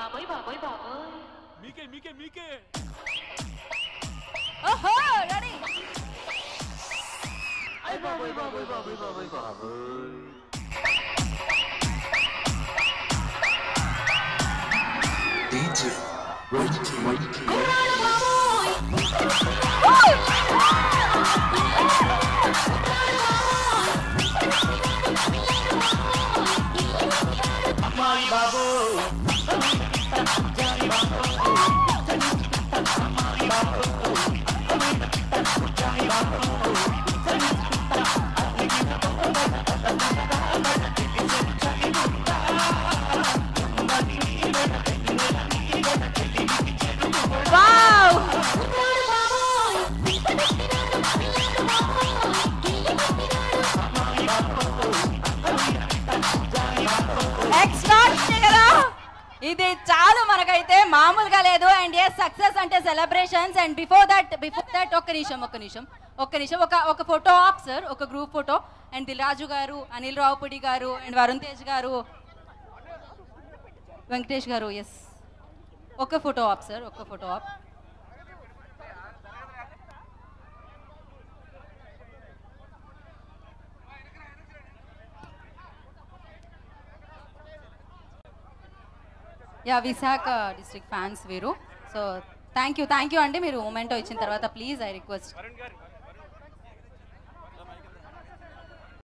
బాబోయ్ బాబోయ్ బాబోయ్ మీకే మీకే మీకే ఓహో ready DJ Whitey Whitey wow extraordinary కదా ఇది చాలు మనకైతే మామూలుగా లేదు అండ్ ఎస్ సక్సెస్ అంటే celebrations and before that before that ఒక్క నిమిషం ఒక్క నిమిషం ఒక్క నిమిషం ఒక ఒక ఫోటో ఆప్ సార్ ఒక గ్రూప్ ఫోటో అండ్ దిల్రాజు గారు అనిల్ రావుపుడి గారు అండ్ వరుణ్ తేజ్ గారు వెంకటేష్ గారు ఎస్ ఒక ఫోటో ఆప్ సార్ ఒక photo op yeah Visakha district fans వీరు so thank you thank you అండి మీరు మూమెంటో ఇచ్చిన తర్వాత ప్లీజ్ ఐ రిక్వెస్ట్